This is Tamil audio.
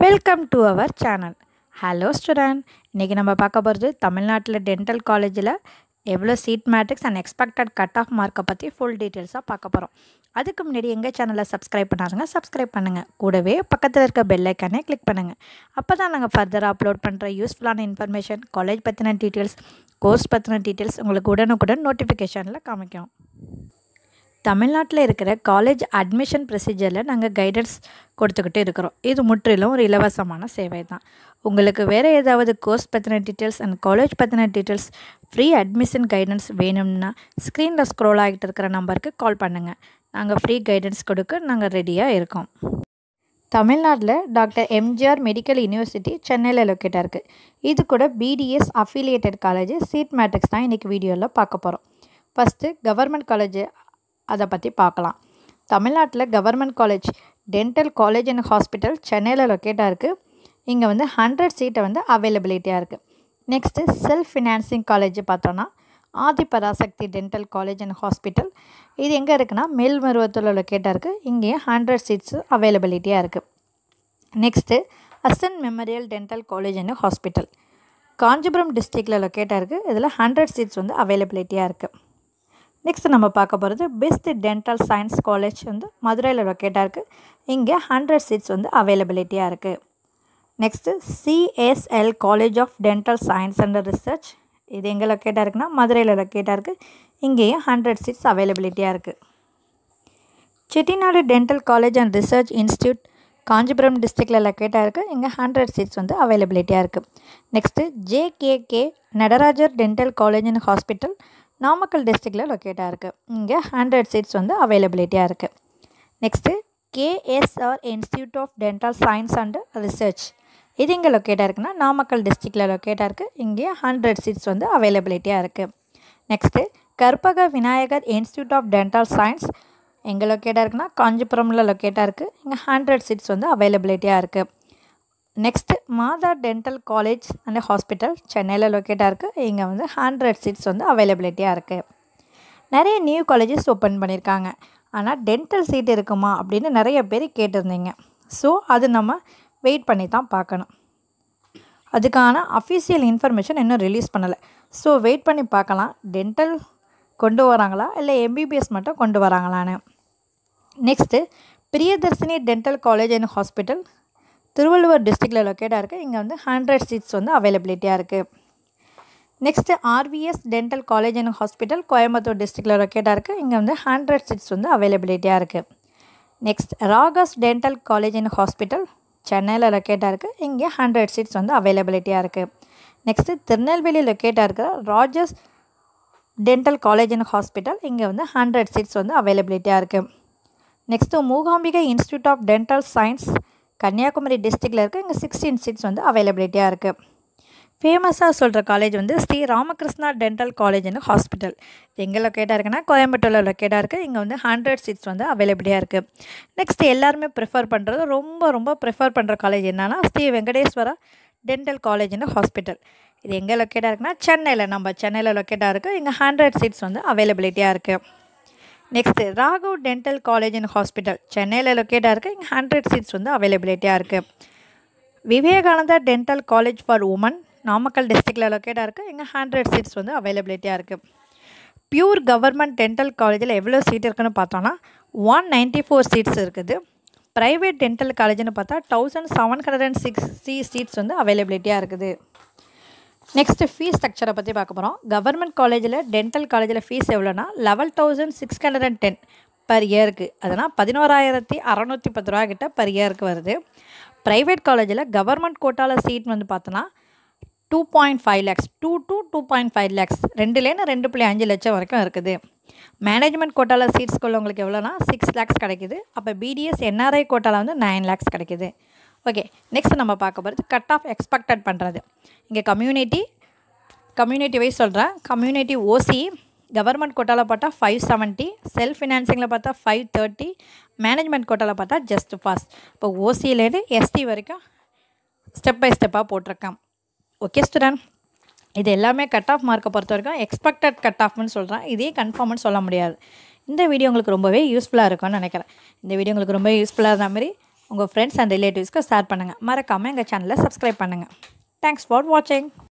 welcome to our channel hello student இன்றைக்கி நம்ம பார்க்க போகிறது தமிழ்நாட்டில் டென்டல் காலேஜில் எவ்வளோ seat matrix and expected cut off மார்க்கை பற்றி ஃபுல் டீட்டெயில்ஸாக பார்க்க போகிறோம் அதுக்கு முன்னாடி எங்கள் சேனலை சப்ஸ்கிரைப் பண்ணாதுங்க சப்ஸ்கிரைப் பண்ணுங்கள் கூடவே பக்கத்தில் இருக்க பெல் ஐக்கானே கிளிக் பண்ணுங்கள் அப்போ தான் நாங்கள் ஃபர்தராக அப்லோட் பண்ணுற யூஸ்ஃபுல்லான இன்ஃபர்மேஷன் காலேஜ் பற்றின டீட்டெயில்ஸ் கோர்ஸ் பற்றின டீட்டெயில்ஸ் உங்களுக்கு உடனுக்குடன் நோட்டிஃபிகேஷனில் காமிக்கும் தமிழ்நாட்டில் இருக்கிற காலேஜ் அட்மிஷன் ப்ரொசீஜரில் நாங்கள் கைடன்ஸ் கொடுத்துக்கிட்டு இருக்கிறோம் இது முற்றிலும் ஒரு இலவசமான சேவை தான் உங்களுக்கு வேறு ஏதாவது கோர்ஸ் பற்றின டீட்டெயில்ஸ் அண்ட் காலேஜ் பற்றின டீட்டெயில்ஸ் ஃப்ரீ அட்மிஷன் கைடன்ஸ் வேணும்னா ஸ்க்ரீனில் ஸ்க்ரோல் ஆகிட்டு இருக்கிற நம்பருக்கு கால் பண்ணுங்கள் நாங்கள் ஃப்ரீ கைடன்ஸ் கொடுக்க நாங்கள் ரெடியாக இருக்கோம் தமிழ்நாட்டில் டாக்டர் எம்ஜிஆர் மெடிக்கல் யூனிவர்சிட்டி சென்னையில் லொக்கேட்டாக இருக்குது இது கூட BDS affiliated college seat matrix தான் இன்றைக்கி வீடியோவில் பார்க்க போகிறோம் ஃபஸ்ட்டு கவர்மெண்ட் காலேஜ் அதை பற்றி பார்க்கலாம் தமிழ்நாட்டில் government college dental college and hospital சென்னையில் லொக்கேட்டாக இருக்குது இங்கே வந்து ஹண்ட்ரட் சீட்டை வந்து அவைலபிலிட்டியாக இருக்குது நெக்ஸ்ட்டு செல்ஃப் ஃபினான்சிங் காலேஜ் பார்த்தோன்னா Adhiparasakthi dental college and hospital இது எங்கே இருக்குன்னா மேல்மருவத்தில் லொக்கேட்டாக இருக்குது இங்கேயும் ஹண்ட்ரட் சீட்ஸு அவைலபிலிட்டியாக இருக்குது next Asan memorial dental college and hospital Kanchipuram டிஸ்ட்ரிக்டில் லொக்கேட்டாக இருக்குது இதில் ஹண்ட்ரட் சீட்ஸ் வந்து அவைலபிலிட்டியாக இருக்குது நெக்ஸ்ட் நம்ம பார்க்க போகிறது பெஸ்ட் டென்டல் சயின்ஸ் காலேஜ் வந்து மதுரையில் லொக்கேட்டாக இருக்குது இங்கே ஹண்ட்ரட் சீட்ஸ் வந்து அவைலபிலிட்டியாக இருக்குது next CSL college of dental science and research இது எங்கே லொக்கேட்டாக இருக்குன்னா மதுரையில் லொக்கேட்டாக இருக்குது இங்கேயும் ஹண்ட்ரட் சீட்ஸ் அவைலபிலிட்டியாக இருக்குது Chettinad dental college and research institute Kanchipuram டிஸ்ட்ரிக்டில் லொக்கேட்டாக இருக்குது இங்கே ஹண்ட்ரட் சீட்ஸ் வந்து அவைலபிலிட்டியாக இருக்குது next JKK Nataraja dental college and hospital Namakkal டிஸ்ட்ரிக்டில் லொக்கேட்டாக இருக்குது இங்கே ஹண்ட்ரட் சீட்ஸ் வந்து அவைலபிலிட்டியாக இருக்குது next KSR institute of dental science and research இது இங்கே லொக்கேட்டாக இருக்குன்னா நாமக்கல் டிஸ்ட்ரிக்டில் லொக்கேட்டாக இருக்குது இங்கே ஹண்ட்ரட் சீட்ஸ் வந்து அவைலபிலிட்டியாக இருக்குது next Karpaga Vinayaga institute of dental science எங்கே லொக்கேட்டாக இருக்குன்னா காஞ்சிபுரமில் லொக்கேட்டாக இருக்குது இங்கே ஹண்ட்ரட் சீட்ஸ் வந்து அவைலபிலிட்டியாக இருக்குது நெக்ஸ்ட்டு மாதா டென்டல் காலேஜ் அண்ட் ஹாஸ்பிட்டல் சென்னையில் லொக்கேட்டாக இருக்குது இங்கே வந்து ஹண்ட்ரட் சீட்ஸ் வந்து அவைலபிலிட்டியாக இருக்குது நிறைய நியூ காலேஜஸ் ஓப்பன் பண்ணியிருக்காங்க ஆனால் டென்டல் சீட் இருக்குமா அப்படின்னு நிறைய பேர் கேட்டிருந்தீங்க ஸோ அது நம்ம வெயிட் பண்ணி தான் பார்க்கணும் அதுக்கான அஃபிஷியல் இன்ஃபர்மேஷன் இன்னும் ரிலீஸ் பண்ணலை ஸோ வெயிட் பண்ணி பார்க்கலாம் டென்டல் கொண்டு வராங்களா இல்லை எம்பிபிஎஸ் மட்டும் கொண்டு வராங்களான்னு next Priyadarshini dental college and hospital Thiruvallur டிஸ்ட்ரிக்டில் லொக்கேட்டாக இருக்குது இங்கே வந்து ஹண்ட்ரட் சீட்ஸ் வந்து அவைலபிலிட்டியாக இருக்குது next RVS dental college and hospital Coimbatore டிஸ்ட்ரிக்டில் லொக்கேட்டாக இருக்குது இங்கே வந்து ஹண்ட்ரட் சீட்ஸ் வந்து அவைலபிலிட்டியாக இருக்குது next Ragas dental college and hospital சென்னையில் லொக்கேட்டாக இருக்குது இங்கே ஹண்ட்ரட் சீட்ஸ் வந்து அவைலபிலிட்டியாக இருக்குது நெக்ஸ்ட்டு திருநெல்வேலி லொக்கேட்டாக இருக்கிற Rajas dental college and hospital இங்கே வந்து ஹண்ட்ரட் சீட்ஸ் வந்து அவைலபிலிட்டியாக இருக்குது next Mookambika institute of dental science Kanyakumari டிஸ்ட்ரிக்டில் இருக்குது இங்கே சிக்ஸ்டீன் சீட்ஸ் வந்து அவைலபிலிட்டியாக இருக்குது ஃபேமஸாக சொல்கிற காலேஜ் வந்து Sri Ramakrishna dental college and hospital எங்கே லொக்கேட்டாக இருக்குன்னா கோயம்புத்தூரில் லொக்கேட்டாக இருக்குது இங்கே வந்து ஹண்ட்ரட் சீட்ஸ் வந்து அவைலபிலிட்டியாக இருக்குது நெக்ஸ்ட் எல்லாருமே ப்ரிஃபர் பண்ணுறது ரொம்ப ரொம்ப ப்ரிஃபர் பண்ணுற காலேஜ் என்னென்னா Sri Venkateswara dental college and hospital இது எங்கே லொக்கேட்டாக இருக்குன்னா சென்னையில் நம்ம சென்னையில் லொக்கேட்டாக இருக்குது இங்கே ஹண்ட்ரட் சீட்ஸ் வந்து அவைலபிலிட்டியாக இருக்குது next Raghav dental college and hospital சென்னையில் லொக்கேட்டாக இருக்குது இங்கே ஹண்ட்ரட் சீட்ஸ் வந்து அவைலபிலிட்டியாக இருக்குது Vivekananda dental college for women Namakkal டிஸ்ட்ரிக்டில் லொக்கேட்டாக இருக்குது இங்கே ஹண்ட்ரட் சீட்ஸ் வந்து அவைலபிலிட்டியாக இருக்குது பியூர் கவர்மெண்ட் டென்டல் காலேஜில் எவ்வளோ சீட் இருக்குன்னு பார்த்தோன்னா ஒன் நைன்ட்டி ஃபோர் சீட்ஸ் இருக்குது ப்ரைவேட் டென்டல் காலேஜ்னு பார்த்தா thousand seven hundred and sixty seats வந்து அவைலபிலிட்டியாக இருக்குது நெக்ஸ்ட்டு ஃபீஸ் ஸ்ட்ரக்சரை பற்றி பார்க்க போகிறோம் கவர்மெண்ட் காலேஜில் டென்டல் காலேஜில் ஃபீஸ் எவ்வளோனா level thousand six hundred and ten per இயருக்கு அதனால் பதினோராயிரத்தி அறநூற்றி பத்து ரூபா கிட்ட பர் இயருக்கு வருது ப்ரைவேட் காலேஜில் கவர்மெண்ட் கோட்டாவில் சீட் வந்து பார்த்தோன்னா two point five lakhs two two two point five lakhs ரெண்டுலேருந்து ரெண்டு புள்ளி அஞ்சு லட்சம் வரைக்கும் இருக்குது மேனேஜ்மெண்ட் கோட்டாவில் சீட்ஸ் உங்களுக்கு எவ்வளோனா சிக்ஸ் லேக்ஸ் கிடைக்குது அப்போ பிடிஎஸ் என்ஆர்ஐ கோட்டாவில் வந்து நைன் லேக்ஸ் கிடைக்குது ஓகே நெக்ஸ்ட் நம்ம பார்க்க போகிறது கட் ஆஃப் எக்ஸ்பெக்டட் பண்ணுறது இங்கே கம்யூனிட்டி கம்யூனிட்டி வைஸ் சொல்கிறேன் கம்யூனிட்டி ஓசி கவர்மெண்ட் கோட்டாவில் பார்த்தா ஃபைவ் செவன்ட்டி செல்ஃப் ஃபினான்சிங்கில் பார்த்தா ஃபைவ் தேர்ட்டி மேனேஜ்மெண்ட் கோட்டாவில் பார்த்தா ஜஸ்ட் பாஸ் இப்போ ஓசியிலேருந்து எஸ்டி வரைக்கும் ஸ்டெப் பை ஸ்டெப்பாக போட்டிருக்கேன் ஓகே ஸ்டூடெண்ட் இது எல்லாமே கட் ஆஃப் மார்க்கை பொறுத்த வரைக்கும் எக்ஸ்பெக்டட் கட் ஆஃப்னு சொல்கிறேன் இதே கன்ஃபார்ம்னு சொல்ல முடியாது இந்த வீடியோ உங்களுக்கு ரொம்பவே யூஸ்ஃபுல்லாக இருக்கும்னு நினைக்கிறேன் இந்த வீடியோ உங்களுக்கு ரொம்ப யூஸ்ஃபுல்லாக இருந்த மாதிரி உங்கள் ஃப்ரெண்ட்ஸ் அண்ட் ரிலேட்டிவ்ஸ்க்கு ஷேர் பண்ணுங்கள் மறக்காமல் எங்கள் சேனலை சப்ஸ்கிரைப் பண்ணுங்கள் தேங்க்ஸ் ஃபார் வாட்சிங்